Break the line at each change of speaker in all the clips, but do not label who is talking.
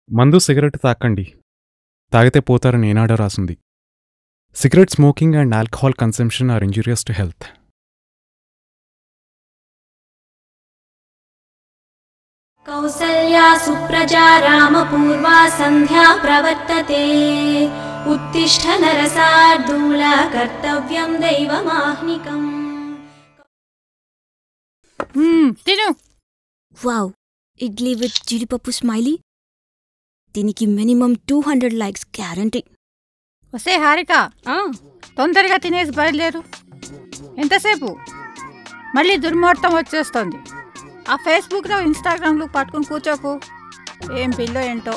మందు సిగరెట్ తాకండి తాగితే పోతారని ఏనాడో రాసింది cigarette smoking and alcohol consumption are injurious to health
कौसल्या सुप्रजा रामपूर्वा सन्ध्या प्रवर्तते उत्तिष्ठ नरसार्दूला कर्तव्यं दैवमाह्निकम्
మ్మ్, తిను
వావ్ ఇడ్లీ విత్ జీడిపప్పు స్మైలీ దీనికి minimum two hundred likes guarantee
వస్తే హారిక తొందరగా తినేసి బయలుదేరు ఎంతసేపు మళ్ళీ దుర్ముహూర్తం వచ్చేస్తోంది ఆ ఫేస్బుక్లో ఇన్స్టాగ్రామ్లో పట్టుకుని కూర్చోకు ఏం పిల్లో ఏంటో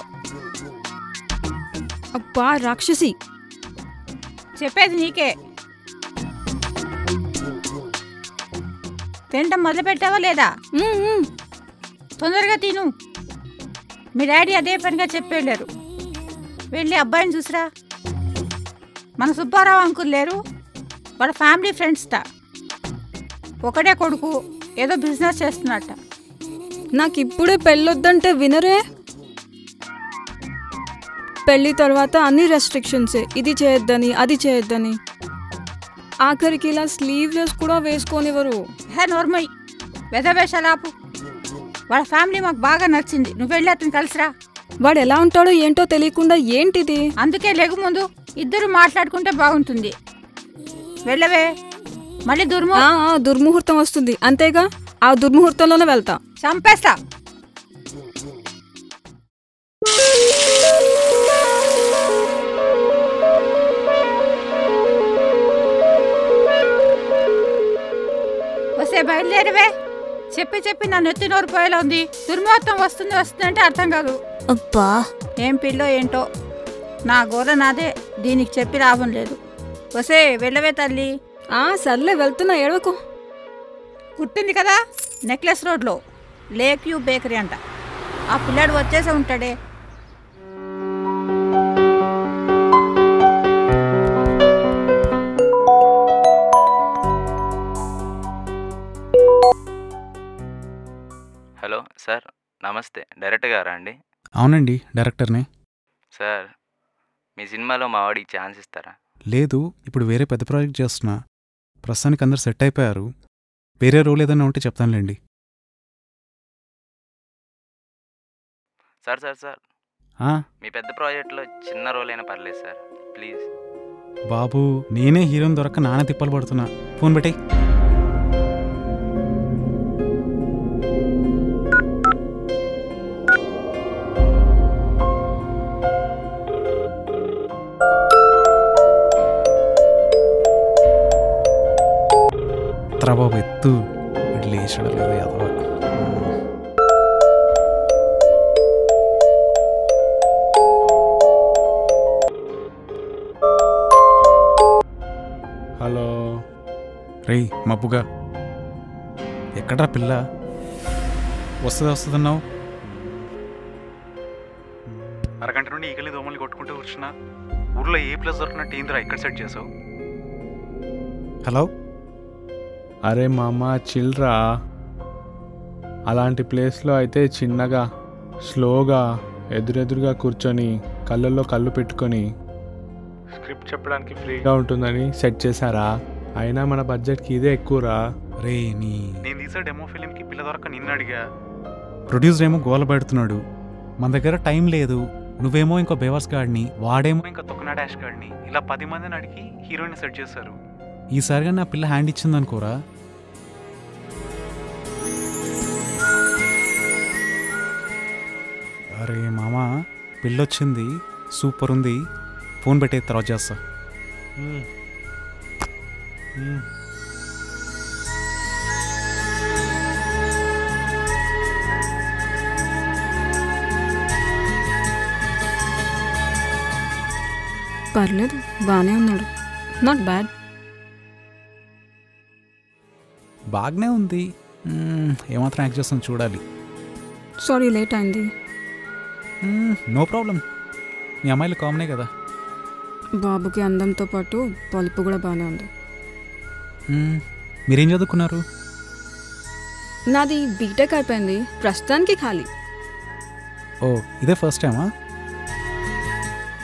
అబ్బా రాక్షసి
చెప్పేది నీకే తినటం మొదలు పెట్టావా లేదా
మ్మ్, మ్మ్.
తొందరగా తిను మీ డాడీ అదే పనిగా చెప్పేళ్ళారు వెళ్ళి అబ్బాయిని చూసిరా మన సుబ్బారావు అంకుల్ లేరు వాళ్ళ ఫ్యామిలీ ఫ్రెండ్స్ట ఒకడే కొడుకు ఏదో బిజినెస్ చేస్తున్నట్ట
నాకు ఇప్పుడే పెళ్ళొద్దంటే వినరే పెళ్లి తర్వాత అన్ని రెస్ట్రిక్షన్సే ఇది చేయొద్దని అది చేయొద్దని ఆఖరికి ఇలా స్లీవ్లెస్ కూడా వేసుకోనివ్వరు
హే నోర్మయ్ వెదవేషాలాపు వాళ్ళ ఫ్యామిలీ మాకు బాగా నచ్చింది నువ్వు వెళ్ళి అతను కలిసిరా
వాడు ఎలా ఉంటాడో ఏంటో తెలియకుండా ఏంటిది
అందుకే లేకు ముందు ఇద్దరు మాట్లాడుకుంటే బాగుంటుంది వెళ్ళవే మళ్ళీ దుర్మో
ఆ, ఆ, దుర్ముహూర్తం వస్తుంది అంతేగా ఆ దుర్ముహూర్తంలోనే వెళ్తా
చంపేస్తా వస్తే బయలుదేరవే చెప్పి చెప్పి నా నెత్తి నోరు పోయేలా ఉంది దుర్ముహూర్తం వస్తుంది వస్తుంది అంటే అర్థం కాదు
అబ్బా
ఏం పిల్లో ఏంటో నా గోర నాదే దీనికి చెప్పి లాభం లేదు వసే వెళ్ళవే తల్లి
ఆ సర్లే వెళ్తున్నా ఏడవకు
గుర్తుంది కదా నెక్లెస్ రోడ్లో లేక్ యూ బేకరీ అంట ఆ పిల్లాడు వచ్చేసే ఉంటాడే
హలో సార్ నమస్తే డైరెక్టర్ గారా అండి
అవునండి డైరెక్టర్నే
సార్ మీ సినిమాలో మా వాడికి ఛాన్స్ ఇస్తారా
లేదు ఇప్పుడు వేరే పెద్ద ప్రాజెక్ట్ చేస్తున్నా ప్రస్తుతానికి అందరు సెట్ అయిపోయారు వేరే రోల్ ఏదైనా ఉంటే చెప్తానులేండి
సార్ సార్ సార్
ఆ,
మీ పెద్ద ప్రాజెక్ట్లో చిన్న రోల్ అయినా పర్లేదు సార్ ప్లీజ్
బాబు నేనే హీరోని దొరక్క నాన్న తిప్పలు పడుతున్నా ఫోన్ పెట్టే బాబు ఎత్తు వీడు లేచాడో లేదో ఎదవ
హలో
రేయ్ మబ్బుగా ఎక్కడ్రా పిల్ల వస్తుంది వస్తుందన్నావు అరగంట నుండి ఈగల్ని దోమల్ని కొట్టుకుంటూ కూర్చున్నా ఊర్లో ఏ ప్లేస్ దొరికినట్టు ఏందిరా ఇక్కడ సెట్ చేసావు హలో
అరే మామ చిల్రా అలాంటి ప్లేస్లో అయితే చిన్నగా స్లోగా ఎదురెదురుగా కూర్చొని కళ్ళల్లో కళ్ళు పెట్టుకొని స్క్రిప్ట్ చెప్పడానికి ఫ్రీగా ఉంటుందని సెట్ చేశారా అయినా మన బడ్జెట్కి ఇదే ఎక్కువరా
రే నీ నేను తీసే డెమో ఫిలింకి పిల్ల దొరక నిన్ను అడిగా ప్రొడ్యూసర్ ఏమో గోల పెడుతున్నాడు మన దగ్గర టైం లేదు నువ్వేమో ఇంకో బేవర్స్ గాడిని వాడేమో ఇంకా తొక్కనా డాష్ గాడిని ఇలా పది మందిని అడిగి హీరోయిన్ సెట్ చేశారు ఈసారిగా నా పిల్ల హ్యాండ్ ఇచ్చిందనుకోరా అరే మామా పిల్లొచ్చింది సూపర్ ఉంది ఫోన్ పెట్టే తర్వాత చేస్తా
పర్లేదు బాగానే ఉన్నాడు నాట్ బ్యాడ్
బాగానే ఉంది మ్మ్, ఏమాత్రం యాక్ట్ చేస్తాను చూడాలి
సారీ లేట్ అయింది
నో ప్రాబ్లం మీ అమ్మాయిలు కామనే కదా
బాబుకి అందంతో పాటు పలుపు కూడా బాగానే ఉంది
మ్మ్, మీరేం చదువుకున్నారు
నాది బీటెక్ అయిపోయింది ప్రస్తుతానికి ఖాళీ
ఓ ఇదే ఫస్ట్ టైమా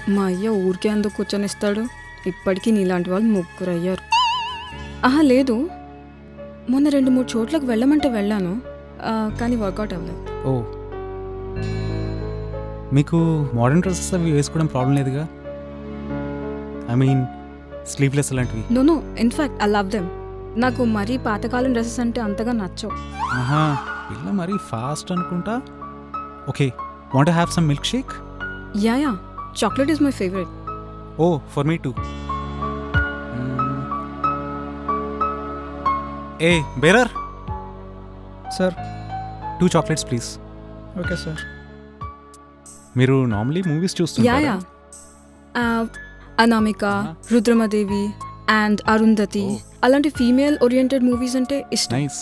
మా అయ్య ఊరికే ఎందుకు కూర్చొనిస్తాడు ఇప్పటికీ నీలాంటి వాళ్ళు ముగ్గురు అయ్యారు ఆహా లేదు మొన్న రెండు మూడు చోట్లకు వెళ్ళమంటే వెళ్ళాను ఆ, కానీ వర్కౌట్ అవ్వలేదు
ఓ మీకు మోడర్న్ డ్రెస్సెస్ అవి వేసుకోవడం ప్రాబ్లం లేదుగా ఐ మీన్ స్లీవ్లెస్ అలాంటివి
no no in fact I love them నాకు మరీ పాతకాలం డ్రెస్సెస్ అంటే అంతగా నచ్చవు
ఆహా పిల్ల మరీ ఫాస్ట్ అనుకుంటా okay want have some milk shake
ya ya chocolate is my favourite
oh for me too hey bearer
sir
two chocolates please
okay sir
మీరు నార్మలీ మూవీస్
యా
చూస్తుంటారా
ya Anamika Rudramadevi and Arundhati
Oh.
అలాంటి female oriented movies అంటే ఇష్టం
nice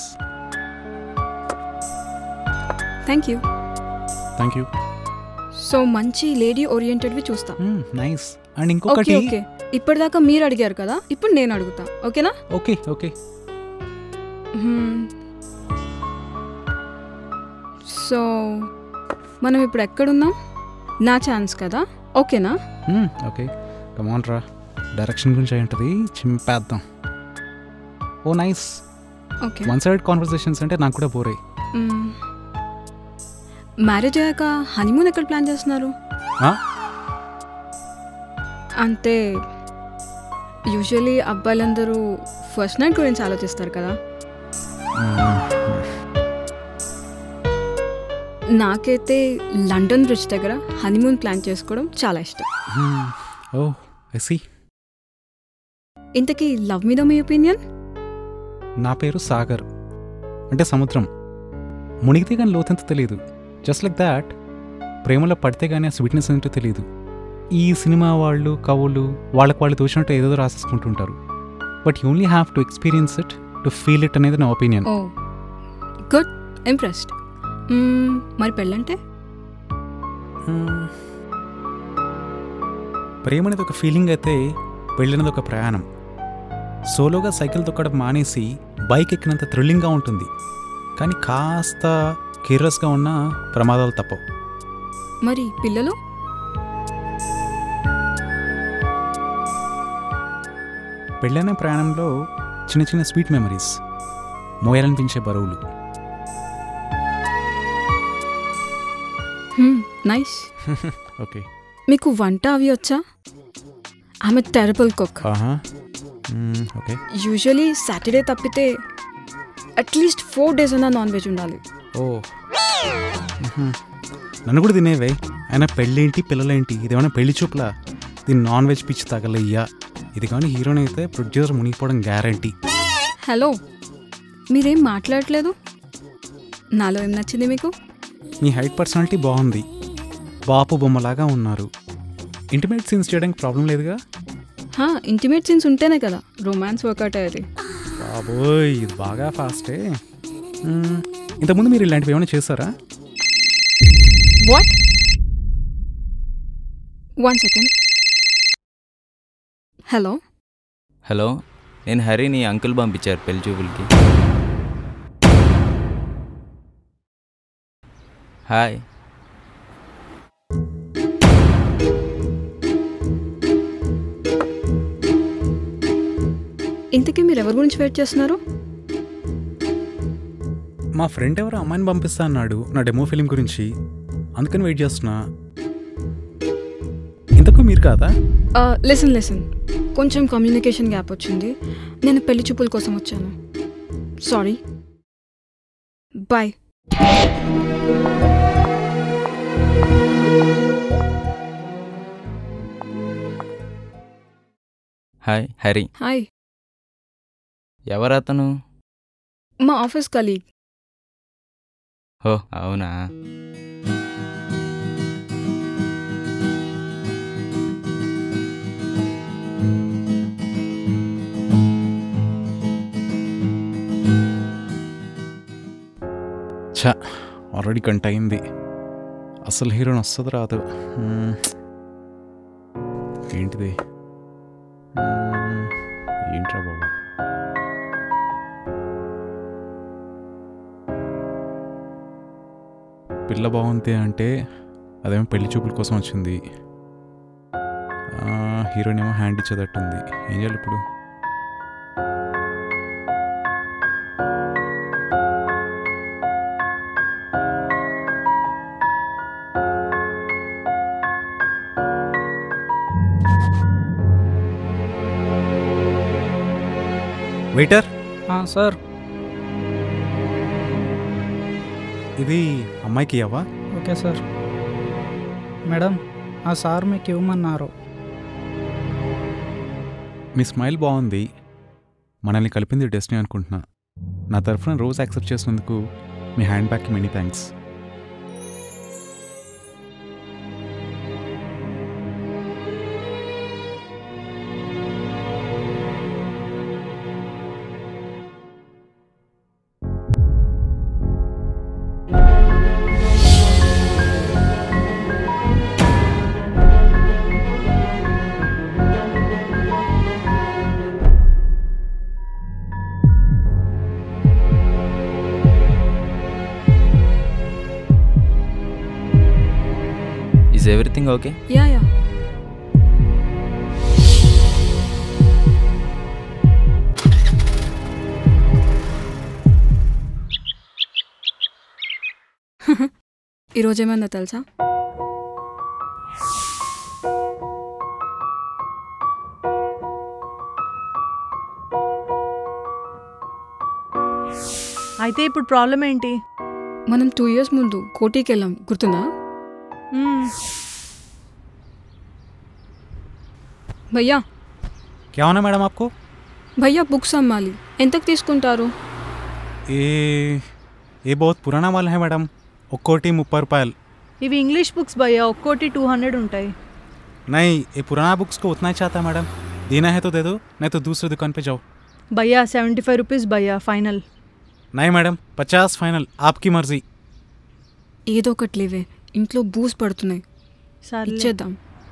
thank you
thank you
so మంచి lady ఓరియంటెడ్వి చూస్తా
nice and
okay
ఇంకొకటి
okay ఇప్పటిదాకా మీరు అడిగారు కదా ఇప్పుడు నేను అడుగుతా ఓకేనా
ఓకే ఓకే
సో మనం ఇప్పుడు ఎక్కడున్నాం నా ఛాన్స్ కదా ఓకేనా
ఓకే కమాన్ రా డైరెక్షన్ గురించి అయి ఉంటుంది చింపేద్దాం oh nice
okay
one side conversations అంటే నాకు కూడా బోరే
మ్యారేజ్ అయ్యాక హనీమూన్ ఎక్కడ ప్లాన్ చేస్తున్నారు
ఆ?
అంటే యూజువలీ అబ్బాయిలందరూ ఫస్ట్ నైట్ గురించి ఆలోచిస్తారు కదా నాకైతే లండన్ బ్రిడ్జ్ దగ్గర హనీమూన్ ప్లాన్ చేసుకోవడం చాలా ఇష్టం
ఓ ఐ సీ
ఇంతకీ లవ్ మీద మీ ఒపీనియన్
నా పేరు సాగర్ అంటే సముద్రం మునిగితే కానీ లోతెంత తెలియదు జస్ట్ లైక్ దాట్ ప్రేమలో పడితే కానీ ఆ స్వీట్నెస్ ఏంటో తెలియదు ఈ సినిమా వాళ్ళు కవులు వాళ్ళకి వాళ్ళు తోచినట్టు ఏదో రాసేసుకుంటుంటారు but you only have to experience it to feel it అనేది నా ఒపీనియన్
ఓ గుడ్ ఇంప్రెస్డ్ మరి పెళ్ళంటే
ప్రేమ అనేది ఒక ఫీలింగ్ అయితే పెళ్ళినది ఒక ప్రయాణం సోలోగా సైకిల్ తొక్కడం మానేసి బైక్ ఎక్కినంత థ్రిల్లింగ్గా ఉంటుంది కానీ కాస్త కేర్లెస్గా ఉన్న ప్రమాదాలు తప్పవు
మరి పిల్లలు
పెళ్ళైన ప్రయాణంలో చిన్న చిన్న స్వీట్ మెమరీస్ మోయాలనిపించే బరువులు
నైస్
ఓకే
మీకు వంట అవి వచ్చా ఆమె టెరబుల్ కుక్
ఆహా ఓకే
యూజువలీ సాటర్డే తప్పితే అట్లీస్ట్ ఫోర్ డేస్ అయినా నాన్ వెజ్ ఉండాలి
ఓ మ్హూ. నన్ను కూడా తినేవే అయినా పెళ్ళేంటి పిల్లలేంటి ఇదేమైనా పెళ్లి చూపులా దీన్ని నాన్ వెజ్ పిచ్చి తగలయ్యా ఇది కానీ హీరోని అయితే ప్రొడ్యూసర్ మునిగిపోవడం గ్యారంటీ
హలో మీరేం మాట్లాడట్లేదు నాలో ఏం నచ్చింది మీకు
మీ హైట్ పర్సనాలిటీ బాగుంది బాపు బొమ్మలాగా ఉన్నారు ఇంటిమేట్ సీన్స్ చేయడానికి ప్రాబ్లం లేదుగా
హా ఇంటిమేట్ సీన్స్ ఉంటేనే కదా రొమాన్స్ వర్కౌట్ అయ్యేది
బాబోయ్ ఇది బాగా ఫాస్టే మ్మ్. ఇంతకుముందు మీరు ఇలాంటివి ఏమైనా చేస్తారా
what one second hello
hello నేను హరిని అంకుల్ పంపించారు పెళ్లి చూపులకి హాయ్
ఇంతకీ మీరు ఎవరి గురించి వెయిట్ చేస్తున్నారు
మా ఫ్రెండ్ ఎవరో అమ్మాయిని పంపిస్తా అన్నాడు నా డెమో ఫిలిం గురించి అందుకని వెయిట్ చేస్తున్నా ఇంతకు మీరు కాదా
లెసన్ లెసన్ కొంచెం కమ్యూనికేషన్ గ్యాప్ వచ్చింది నేను పెళ్లి చూపుల కోసం వచ్చాను sorry bye
hi Hari
hi
ఎవరతను
మా ఆఫీస్ కలీగ్
ఓ అవునా
ఛ ఆల్రెడీ గంట అయింది అసలు హీరోని వస్తుంది రాదు మ్మ్. ఏంటిది మ్మ్. ఏంట్రా బాబు పిల్ల బాగుంది అంటే అదేమో పెళ్లి చూపుల కోసం వచ్చింది హీరోయిన్ ఏమో హ్యాండ్ ఇచ్చేటట్టుంది ఏం చేయాలి ఇప్పుడు వెయిటర్
ఆ, సార్
ఇది అమ్మాయికి ఇవ్వవా
ఓకే సార్ మేడం ఆ సార్ మీకు ఇవ్వమన్నారు
మీ స్మైల్ బాగుంది మనల్ని కలిపింది డెస్టినీ అనుకుంటున్నా నా తరఫున రోజు యాక్సెప్ట్ చేసినందుకు మీ హ్యాండ్ బ్యాగ్కి many thanks
is everything okay
ya ya ఈరోజు ఏమైందో తెలుసా
అయితే ఇప్పుడు ప్రాబ్లం ఏంటి
మనం టూ ఇయర్స్ ముందు కోటికి వెళ్ళాం గుర్తుందా
మ్మ్.
భయ్యా
क्या होना मैडम आपको
భయ్యా బుక్స్ అమ్మాలి ఎంతకు తీసుకుంటారు
ये ये बहुत पुराना माल है मैडम ఒక్కోటి ముప్పై రూపాయలు
ఇవి ఇంగ్లీష్ బుక్స్ భయ్యా ఒక్కోటి టూ హండ్రెడ్ ఉంటాయి
नहीं ये पुराना बुक्स को उतना ही चाहता है मैडम देना है तो दे दो नहीं तो दूसरी दुकान पे जाओ
భయ్యా సెవెంటీ ఫైవ్ రూపీస్ భయ్యా ఫైనల్
नहीं मैडम पचास फाइनल आपकी मर्जी
ఏదో ఒకటి లేవే ఇంట్లో బూస్ పడుతున్నాయి
సరే
ఇచ్చేద్దాం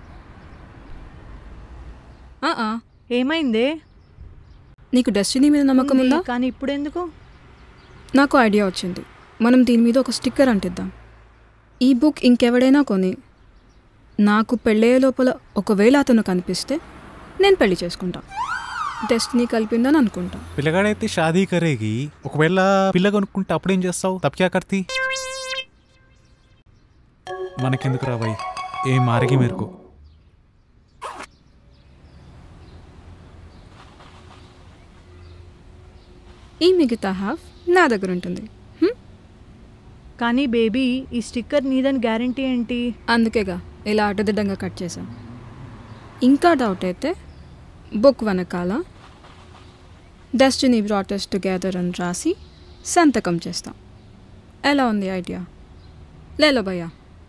ఆ, ఆ,
ఏమైందే
నీకు డెస్టినీ మీద నమ్మకం ఉందా
ఉంది, కానీ ఇప్పుడు ఎందుకు
నాకు ఐడియా వచ్చింది మనం దీని మీద ఒక స్టిక్కర్ అంటిద్దాం ఈ బుక్ ఇంకెవడైనా కొని నాకు పెళ్ళయ్యే లోపల ఒకవేళ అతను కనిపిస్తే నేను పెళ్లి చేసుకుంటా డెస్టినీ కలిపిందని అనుకుంటా
పిల్లగాడైతే షాదీ కరేగి ఒకవేళ పిల్ల కొనుక్కుంటే అప్పుడేం చేస్తావు తప్క్యా కర్తీ మనకెందుకు రాబాయి ఏ మారిగి మేరకు
ఈ మిగతా హాఫ్ నా దగ్గర ఉంటుంది హ్మ్?
కానీ బేబీ ఈ స్టిక్కర్ నీదని గ్యారంటీ ఏంటి
అందుకేగా ఇలా అడ్డదిడ్డంగా కట్ చేశాం ఇంకా డౌట్ అయితే బుక్ వెనకాల డెస్టినీ బ్రాటెస్ట్ టుగెదర్ అని రాసి సంతకం చేస్తాం ఎలా ఉంది ఐడియా లేలో భయ్యా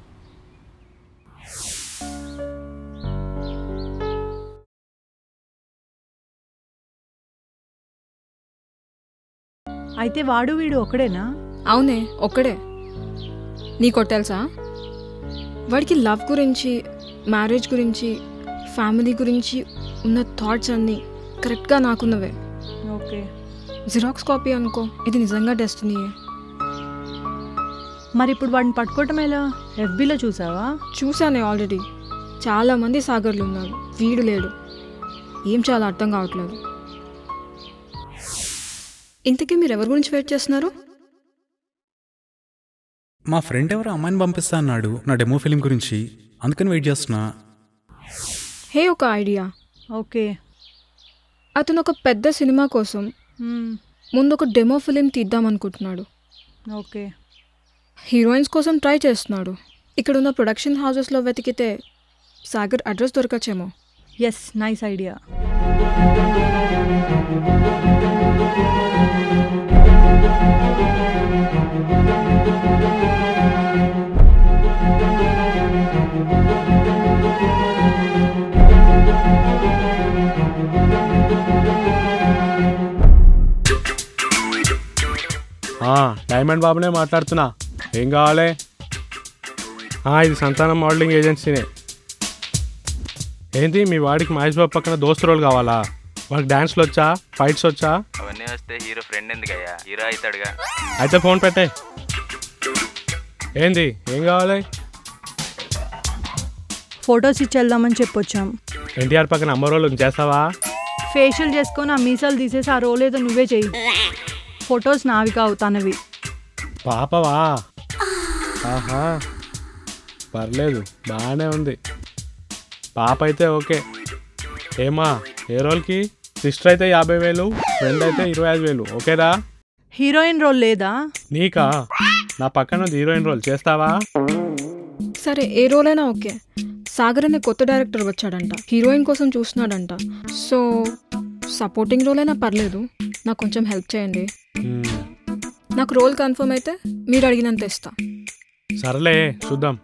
అయితే వాడు వీడు ఒకడేనా
అవునే ఒక్కడే నీకో తెలుసా వాడికి లవ్ గురించి మ్యారేజ్ గురించి ఫ్యామిలీ గురించి ఉన్న థాట్స్ అన్నీ కరెక్ట్గా నాకున్నవే
ఓకే
జిరాక్స్ కాపీ అనుకో ఇది నిజంగా డెస్టినీయే
మరి ఇప్పుడు వాడిని పట్టుకోవటం ఎలా ఎఫ్బీలో చూసావా
చూశానే ఆల్రెడీ చాలామంది సాగర్లు ఉన్నారు వీడు లేడు ఏం చాలా అర్థం కావట్లేదు ఇంతకీ మీరు ఎవరి గురించి వెయిట్ చేస్తున్నారు
మా ఫ్రెండ్ ఎవరో అమ్మాయిని పంపిస్తా అన్నాడు నా డెమో ఫిలిం గురించి అందుకని వెయిట్ చేస్తున్నా
హే ఒక ఐడియా
ఓకే
అతను ఒక పెద్ద సినిమా కోసం
మ్మ్.
ముందు ఒక డెమో ఫిలిం తీద్దాం అనుకుంటున్నాడు
ఓకే
హీరోయిన్స్ కోసం ట్రై చేస్తున్నాడు ఇక్కడ ఉన్న ప్రొడక్షన్ హౌసెస్లో వెతికితే సాగర్ అడ్రస్ దొరకచ్చేమో
ఎస్ నైస్ ఐడియా
ఆ, డైమండ్ బాబునే మాట్లాడుతున్నా ఏం కావాలి ఆ, ఇది సంతానం మోడలింగ్ ఏజెన్సీనే ఏంటి మీ వాడికి మహేష్ బాబు పక్కన దోస్తు రోల్ కావాలా వాడికి డాన్స్లు వచ్చా ఫైట్స్ వచ్చా
అవన్నీ వస్తే హీరో ఫ్రెండ్ ఎందుకయ్యా హీరో అవుతాడుగా
అయితే ఫోన్ పెట్టే ఏంది ఏం కావాలి
ఫొటోస్ ఇచ్చి వెళ్దామని చెప్పొచ్చాం
ఎన్టీఆర్ పక్కన అమ్మ రోల్ చేస్తావా
ఫేషియల్ చేసుకొని ఆ మీసాలు తీసేసి ఆ రోల్ ఏదో నువ్వే చెయ్యి ఫొటోస్ నావి కావు తనవి
పాపవా ఆహా పర్లేదు బాగానే ఉంది పాప అయితే ఓకే ఏమా ఏ రోల్కి సిస్టర్ అయితే యాభై వేలు ఫ్రెండ్ అయితే ఇరవై ఐదు వేలు ఓకేరా
హీరోయిన్ రోల్ లేదా
నీకా నా పక్కన ఉంది హీరోయిన్ రోల్ చేస్తావా
సరే ఏ రోల్ అయినా ఓకే సాగర్ అనే కొత్త డైరెక్టర్ వచ్చాడంట హీరోయిన్ కోసం చూస్తున్నాడంట సో సపోర్టింగ్ రోల్ అయినా పర్లేదు నాకు కొంచెం హెల్ప్ చేయండి
మ్మ్.
నాకు రోల్ కన్ఫర్మ్ అయితే మీరు అడిగినంత ఇస్తా
సర్లే చూద్దాం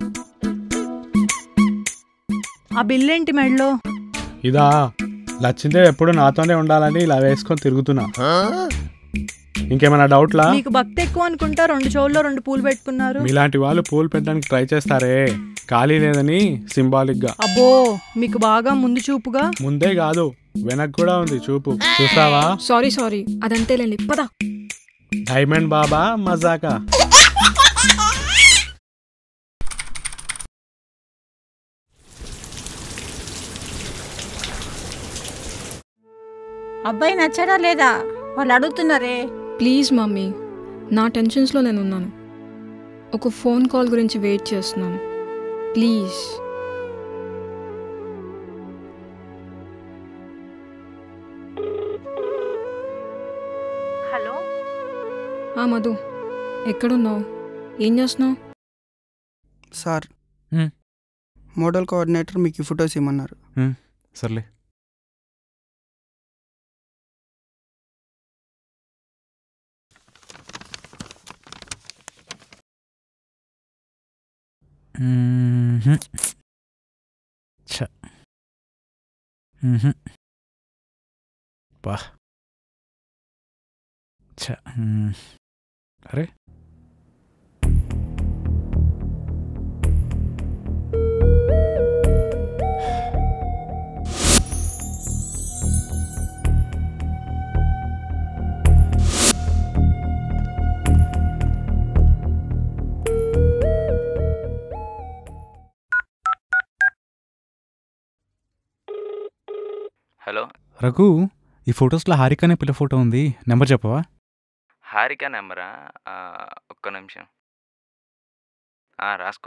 ఆ బిల్ ఏంటి మెడలో
ఇదా లచ్చిందే ఎప్పుడు నాతోనే ఉండాలని ఇలా వేసుకొని తిరుగుతున్నా ఇంకేమైనా డౌట్లా
మీకు భక్తి ఎక్కువ అనుకుంటా రెండు చెవుల్లో రెండు పూలు పెట్టుకున్నారు
మీలాంటి వాళ్ళు పూలు పెట్టడానికి ట్రై చేస్తారే ఖాళీ లేదని సింబాలిక్ గా
అబ్బో మీకు బాగా ముందు చూపుగా
ముందే కాదు వెనక్ కూడా ఉంది చూపు చూస్తావా
సారీ సారీ అదంతేలేండి పదా
డైమండ్ బాబా మజాకా
అబ్బాయి నచ్చాడా లేదా వాళ్ళు అడుగుతున్నారే
ప్లీజ్ మమ్మీ నా టెన్షన్స్లో నేను ఉన్నాను ఒక ఫోన్ కాల్ గురించి వెయిట్ చేస్తున్నాను ప్లీజ్
హలో
ఆ మధు ఎక్కడున్నావు ఏం చేస్తున్నావు
సార్
హ్మ్.
మోడల్ కోఆర్డినేటర్ మీకు ఈ ఫొటోస్ ఇమ్మన్నారు
సర్లే మ్మ్హ్. ఛ. మ్మ్హ్. బా ఛ. మ్మ్. అరే
హలో
రఘు ఈ ఫొటోస్లో హారిక అనే పిల్ల ఫోటో ఉంది నెంబర్ చెప్పవా
హారిక నెంబరా ఆ, ఒక్క నిమిషం ఆ, రాసుకో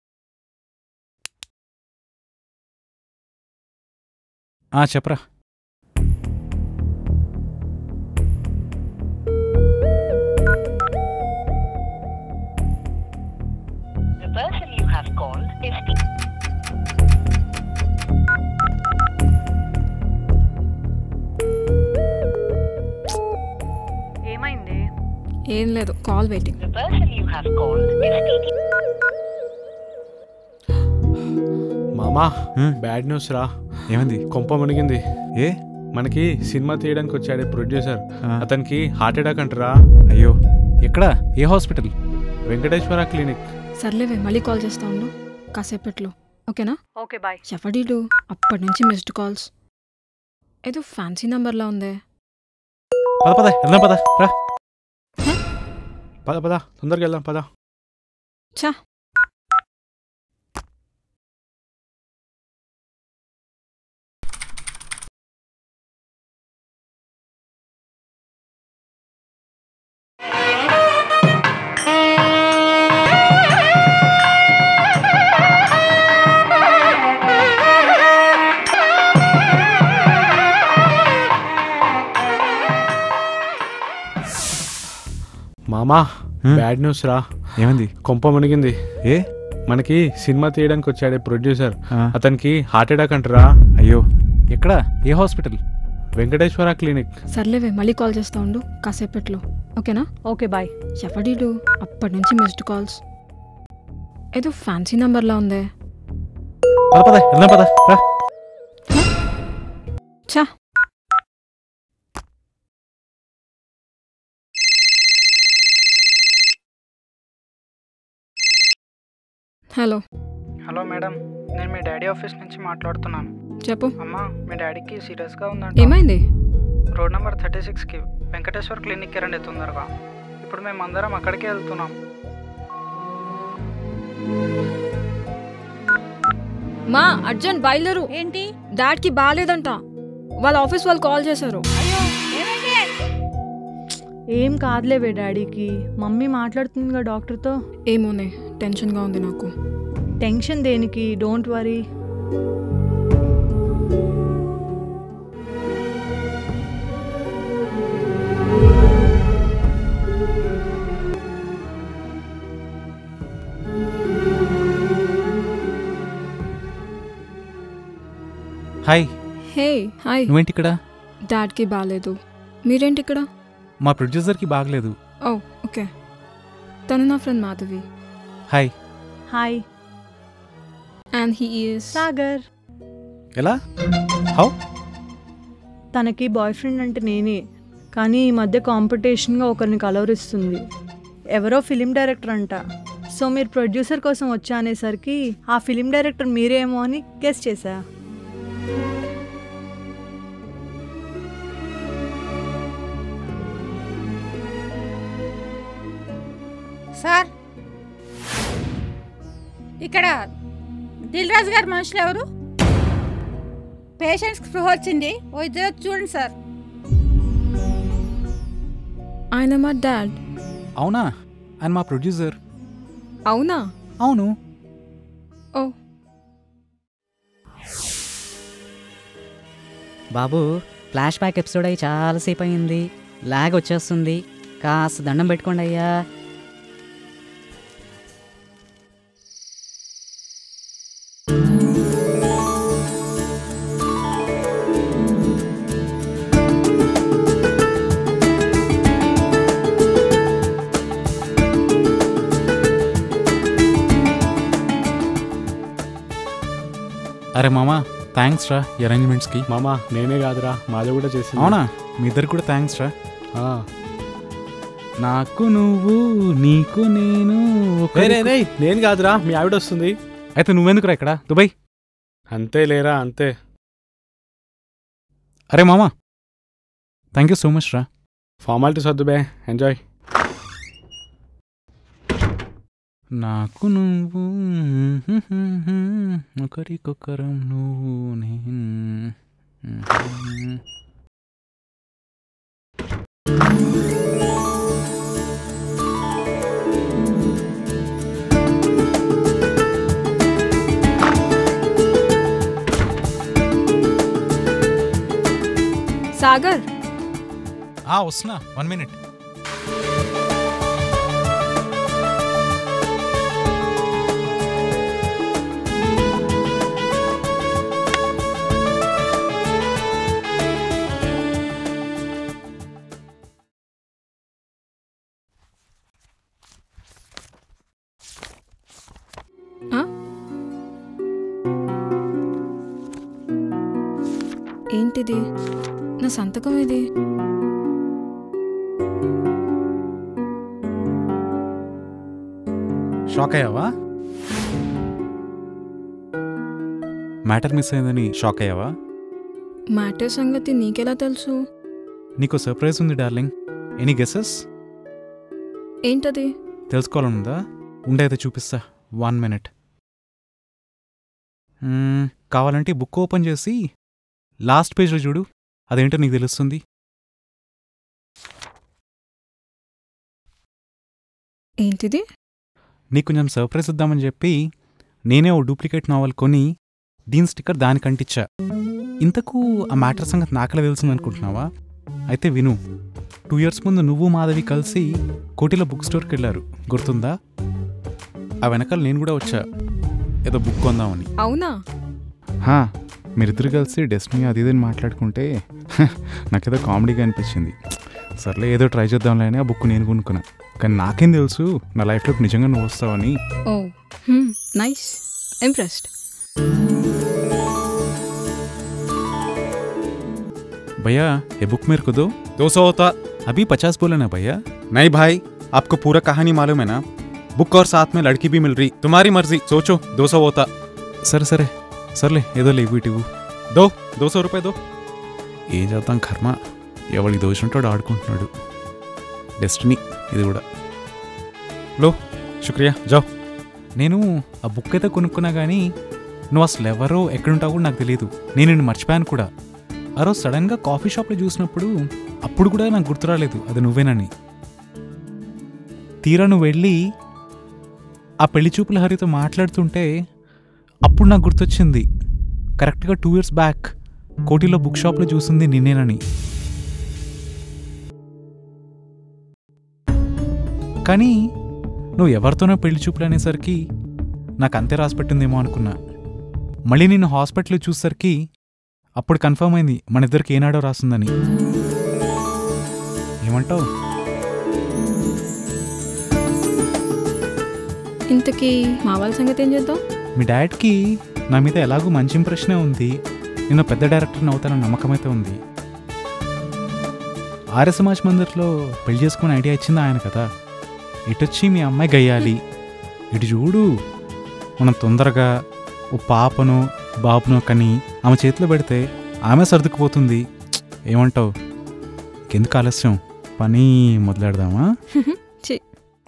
ఆ, చెప్పరా
The person you have called is
ఏమైంది
ఏం లేదు call waiting
the person you have called is speaking.
మామా
హ్మ్.
బ్యాడ్ న్యూస్ రా
ఏమైంది
కొంప మునిగింది
ఏ
మనకి సినిమా తీయడానికి వచ్చాడు ప్రొడ్యూసర్
ఆ,
అతనికి హార్ట్ అటాక్ అంటారా
అయ్యో ఎక్కడ ఏ హాస్పిటల్
వెంకటేశ్వర క్లినిక్
సర్లేవే మళ్ళీ కాల్ చేస్తా ఉండు కాసేపట్లో ఓకేనా
ఓకే బాయ్
ఎవడీడు అప్పటి నుంచి మిస్డ్ కాల్స్ ఏదో ఫ్యాన్సీ నెంబర్లా ఉందే
పద పద వెళ్దాం పద రా
పద పద తొందరగా వెళ్దాం పద
ఛా
మామా
హ్మ్.
బ్యాడ్ న్యూస్ రా
ఏమైంది
కొంప మునిగింది
ఏ
మనకి సినిమా తీయడానికి వచ్చాడు ప్రొడ్యూసర్
ఆ,
అతనికి హార్ట్ అటాక్ అంటారా
అయ్యో ఎక్కడ ఏ హాస్పిటల్
వెంకటేశ్వర క్లినిక్
సర్లేవే మళ్ళీ కాల్ చేస్తా ఉండు కాసేపట్లో ఓకేనా
ఓకే బాయ్
ఎవడీడు అప్పటి నుంచి మిస్డ్ కాల్స్ ఏదో ఫ్యాన్సీ నెంబర్లా ఉందే
పద పద వెళ్దాం పద రా
ఛా హలో
హలో మేడం నేను మీ డాడీ ఆఫీస్ నుంచి మాట్లాడుతున్నాను
చెప్పు
అమ్మా మీ డాడీకి సీరియస్గా ఉందంట
ఏమైంది
రోడ్ నెంబర్ థర్టీ సిక్స్కి వెంకటేశ్వర్ క్లినిక్కి రండి తొందరగా ఇప్పుడు మేము అందరం అక్కడికే వెళ్తున్నాం
మా అర్జున్ బయలుదేరు
ఏంటి
డాడ్కి బాగాలేదంట వాళ్ళ ఆఫీస్ వాళ్ళు కాల్ చేశారు
ఏం కాదులేవే డాడీకి మమ్మీ మాట్లాడుతుందిగా డాక్టర్తో
ఏమోనే టెన్షన్గా ఉంది నాకు
టెన్షన్ దేనికి don't worry
hi
hey hi
నువ్వేంటి ఇక్కడ
డాడ్కి బాగాలేదు మీరేంటి ఇక్కడ
మా ప్రొడ్యూసర్కి బాగలేదు
ఓ ఓకే తను నా friend Madhavi
hi
hi
and he is
Sagar
ఎలా హౌ
తనకి బాయ్ ఫ్రెండ్ అంటే నేనే కానీ ఈ మధ్య కాంపిటీషన్గా ఒకరిని కలవరిస్తుంది ఎవరో ఫిలిం డైరెక్టర్ అంట సో మీరు ప్రొడ్యూసర్ కోసం వచ్చా అనేసరికి ఆ ఫిలిం డైరెక్టర్ మీరేమో అని గెస్ చేశా
సార్ ఇక్కడ దిల్ రాజు గారి మనుషులు ఎవరు పేషెంట్స్కి స్పృహ వచ్చింది ఓ ఇద్దరు వచ్చి చూడండి సార్
ఆయన మా డాడ్
అవునా ఆయన మా ప్రొడ్యూసర్
అవునా
అవును
ఓ
బాబు ఫ్లాష్ బ్యాక్ ఎపిసోడ్ అయ్యి చాలాసేపు అయింది లాగ్ వచ్చేస్తుంది కాస్త దండం పెట్టుకోండి అయ్యా
అరే మామా థ్యాంక్స్ రా ఈ అరేంజ్మెంట్స్కి
మామా నేనే కాదురా మాది కూడా చేసింది
అవునా మీ ఇద్దరికి కూడా థ్యాంక్స్ రా
ఆ.
నాకు నువ్వు నీకు నేను
రేయ్, రేయ్,
ఒకరికి-
రేయ్, నేను కాదురా మీ ఆవిడ వస్తుంది
అయితే నువ్వెందుకురా ఇక్కడ దుబాయ్
అంతే లేరా అంతే
అరే మామా థ్యాంక్ యూ సో మచ్ రా
ఫార్మాలిటీస్ వద్దు బే ఎంజాయ్
నాకు నువ్వు ఒకరికొకరం నువ్వు నేను
సాగర్
ఆ వస్తున్నా వన్ మినిట్
ఏంటిది నా సంతకం ఇది
షాక్ అయ్యావా మ్యాటర్ మిస్ అయిందని షాక్ అయ్యావా
మ్యాటర్ సంగతి నీకెలా తెలుసు
నీకు సర్ప్రైజ్ ఉంది డార్లింగ్ ఎనీ గెసెస్
ఏంటది
తెలుసుకోవాలనుందా ఉండైతే చూపిస్తా వన్ మినిట్ మ్మ్, కావాలంటే బుక్ ఓపెన్ చేసి లాస్ట్ పేజ్లో చూడు అదేంటో నీకు తెలుస్తుంది
ఏంటిది
నీకు కొంచెం సర్ప్రైజ్ ఇద్దామని చెప్పి నేనే ఓ డూప్లికేట్ నావల్ కొని దీని స్టిక్కర్ దానికి అంటించా ఇంతకు ఆ మ్యాటర్ సంగతి నాకలా తెలిసింది అనుకుంటున్నావా అయితే విను టూ ఇయర్స్ ముందు నువ్వు మాధవి కలిసి కోటిలో బుక్ స్టోర్కి వెళ్ళారు గుర్తుందా ఆ వెనకాల నేను కూడా వచ్చా ఏదో బుక్ కొందామని
అవునా
హా మీరిద్దరు కలిసి డెస్టినీ అది ఇదని మాట్లాడుకుంటే నాకేదో కామెడీగా అనిపించింది సర్లే ఏదో ట్రై చేద్దాంలే అని ఆ బుక్ నేను కొనుక్కున్నా కానీ నాకేం తెలుసు నా లైఫ్లోకి నిజంగా నువ్వు వస్తావని
ఓ నైస్ ఇంప్రెస్డ్
भैया ये बुक मेरे को दो दो सौ होता अभी पचास बोले ना भैया नहीं भाई आपको पूरा कहानी मालूम है ना बुक और साथ में लड़की भी मिल रही तुम्हारी मर्जी सोचो दो सौ होता సరే సరే సర్లే ఏదో లేవు ఇటు దో దో సో రూపాయి దో ఏం చేద్దాం కర్మ ఎవరికి దోచినట్టు ఆడుకుంటున్నాడు డెస్టినీ ఇది కూడా లో శుక్రియా జావ్ నేను ఆ బుక్ అయితే కొనుక్కున్నా కానీ నువ్వు అసలు ఎవరో ఎక్కడుంటావు కూడా నాకు తెలియదు నేను నిన్ను మర్చిపోయాను కూడా ఆ రోజు సడన్గా కాఫీ షాప్లో చూసినప్పుడు అప్పుడు కూడా నాకు గుర్తు రాలేదు అది నువ్వేనని తీరా నువ్వు వెళ్ళి ఆ పెళ్లి చూపుల హరితో మాట్లాడుతుంటే అప్పుడు నాకు గుర్తొచ్చింది కరెక్ట్గా టూ ఇయర్స్ బ్యాక్ కోటిలో బుక్ షాప్లో చూసింది నిన్నేనని కానీ నువ్వు ఎవరితోనో పెళ్లి చూపులు అనేసరికి నాకు అంతే రాసిపెట్టిందేమో అనుకున్నా మళ్ళీ నిన్ను హాస్పిటల్లో చూసేసరికి అప్పుడు కన్ఫర్మ్ అయింది మన ఇద్దరికి ఏనాడో రాస్తుందని ఏమంటావు
ఇంతకీ మా వాళ్ళ సంగతి ఏం చేద్దాం
మీ డాడ్కి నా మీద ఎలాగో మంచి ఇంప్రెషనే ఉంది నేను పెద్ద డైరెక్టర్ని అవుతానన్న నమ్మకం అయితే ఉంది ఆర్య సమాజ్ మందిర్లో పెళ్లి చేసుకునే ఐడియా ఇచ్చింది ఆయన కదా ఇటొచ్చి మీ అమ్మాయి గయ్యాలి ఇటు చూడు మనం తొందరగా ఓ పాపను బాబును కని ఆమె చేతిలో పెడితే ఆమె సర్దుకుపోతుంది ఏమంటావు ఎందుకు ఆలస్యం పని మొదలెడదామా
చి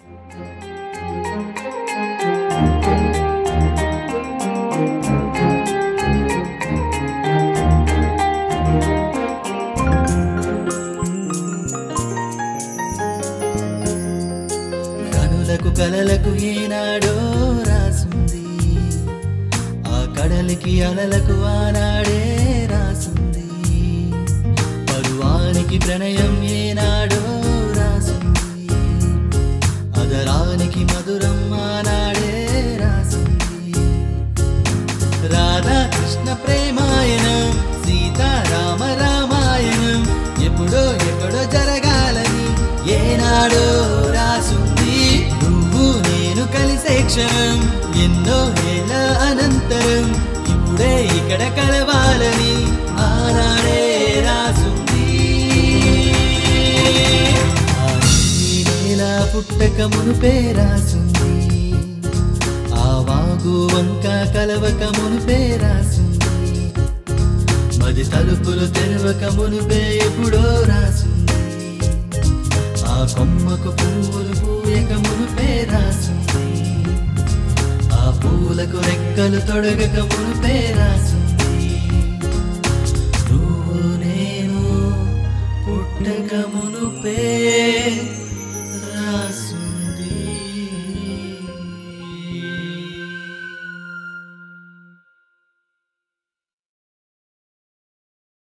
కనులకు కలలకు ఏనాడో రాసుంది ఆ కడలికి అలలకు ఆనాడే రాసుంది పరువానికి ప్రణయం ఏనాడో రాసుంది అదరానికి మధురం ఆనాడే రాసుంది రాధా కృష్ణ ప్రేమాయణం సీతారామ రామాయణం ఎప్పుడో ఎక్కడో జరగాలని ఏనాడో రాసుంది నువ్వు నేను కలిసే క్షణం ఎన్నో ఏళ్ళ అనంతరం ఇప్పుడే ఇక్కడ కలవాలని ఆనాడే రాసుంది ఆ ఈ నేల పుట్టక మునుపే రాసుంది ఆ వాగు వంక కలవక మునుపే రాసుంది మది తలుపులు తెరవక మునుపే ఎప్పుడో రాసుంది ఆ కొమ్మకు పువ్వులు పూయక మునుపే రాసుంది ఆ పూలకు రెక్కలు తొడగక మునుపే రాసుంది నువ్వు నేను పుట్టక మునుపే